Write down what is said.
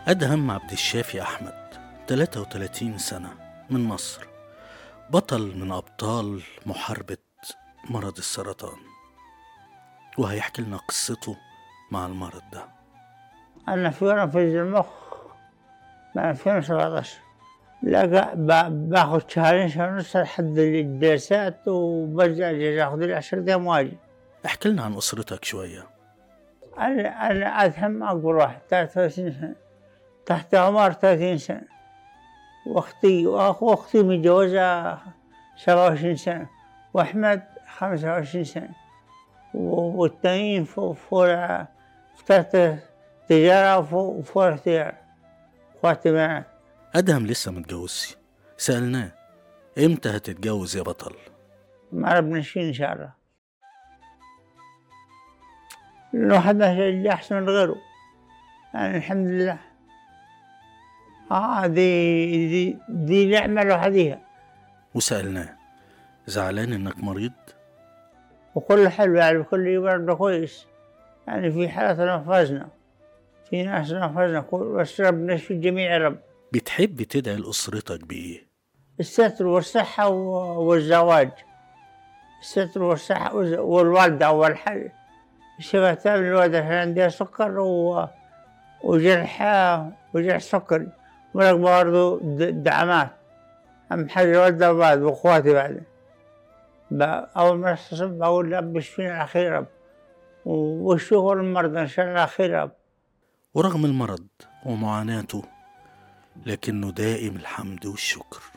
أدهم عبد الشافي أحمد 33 سنة من مصر بطل من أبطال محاربة مرض السرطان وهيحكي لنا قصته مع المرض ده أنا في ورم في المخ من 2017 لا ب- باخد شهرين شهر ونص لحد الجلسات وبرجع أجي آخذ لي 10 أيام واجي احكي لنا عن أسرتك شوية أنا أنا أدهم أكبر واحد 33 سنة تحت عمر 30 سنة وأختي وأخو أختي متجوزة 27 سنة وأحمد 25 سنة و- والتانيين فوق فوق في تحت تجارة وفوق فوق تجارة أخواتي بنات أدهم لسه متجوزش سألناه إمتى هتتجوز يا بطل ما ربنا يشفيه إن شاء الله الواحد ما شاء الله أحسن من غيره يعني الحمد لله آه دي دي دي نعمة لوحديها وسألناه زعلان إنك مريض وكله حلو يعني كل يوم ربنا كويس يعني في حالات نفذنا في ناس نفذنا كل- بس ربنا يشفي الجميع يا رب بتحب تدعي لأسرتك بإيه الستر والصحة و- والزواج الستر والصحة والز- والوالدة أول حاجة شفتها من الوالدة عشان عندها سكر و... وجرح وجرح سكري ولك برضه د- دعمات أهم حاجة الوالدة وبعد وأخواتي بعد ب- أول ما استصب بقول رب اشفينا على خير رب و- والشغل المرضى إن شاء الله على خير رب ورغم المرض ومعاناته لكنه دائم الحمد والشكر